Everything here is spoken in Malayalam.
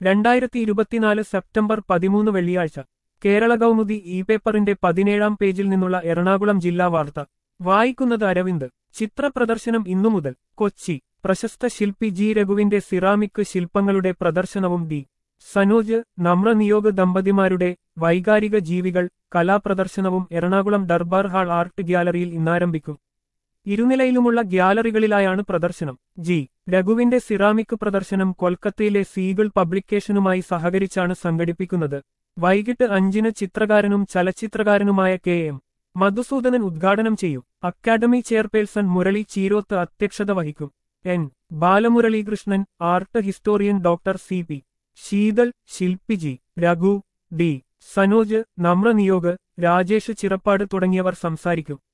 രണ്ടായിരത്തി ഇരുപത്തിനാല് സെപ്റ്റംബർ പതിമൂന്ന് വെള്ളിയാഴ്ച കേരള കൗമുദി ഇ പേപ്പറിന്റെ പതിനേഴാം പേജിൽ നിന്നുള്ള എറണാകുളം ജില്ലാ വാർത്ത വായിക്കുന്നത് അരവിന്ദ് ചിത്രപ്രദർശനം ഇന്നു മുതൽ കൊച്ചി പ്രശസ്ത ശില്പി ജി രഘുവിന്റെ സിറാമിക് ശില്പങ്ങളുടെ പ്രദർശനവും ഡി സനോജ് നമ്രനിയോഗ് ദമ്പതിമാരുടെ വൈകാരിക ജീവികൾ കലാപ്രദർശനവും എറണാകുളം ദർബാർ ഹാൾ ആർട്ട് ഗ്യാലറിയിൽ ഇന്നാരംഭിക്കും ഇരുനിലയിലുമുള്ള ഗ്യാലറികളിലായാണ് പ്രദർശനം ജി രഘുവിന്റെ സിറാമിക് പ്രദർശനം കൊൽക്കത്തയിലെ സീഗിൾ പബ്ലിക്കേഷനുമായി സഹകരിച്ചാണ് സംഘടിപ്പിക്കുന്നത് വൈകിട്ട് അഞ്ചിന് ചിത്രകാരനും ചലച്ചിത്രകാരനുമായ കെ എം മധുസൂദനൻ ഉദ്ഘാടനം ചെയ്യും അക്കാദമി ചെയർപേഴ്സൺ മുരളി ചീരോത്ത് അധ്യക്ഷത വഹിക്കും N Balamuralikrishnan art historian doctor C P Sheethal ശില്പി ജി രഘു ഡി സനോജ് നമ്രനിയോഗ് രാജേഷ് ചിറപ്പാട് തുടങ്ങിയവർ സംസാരിക്കും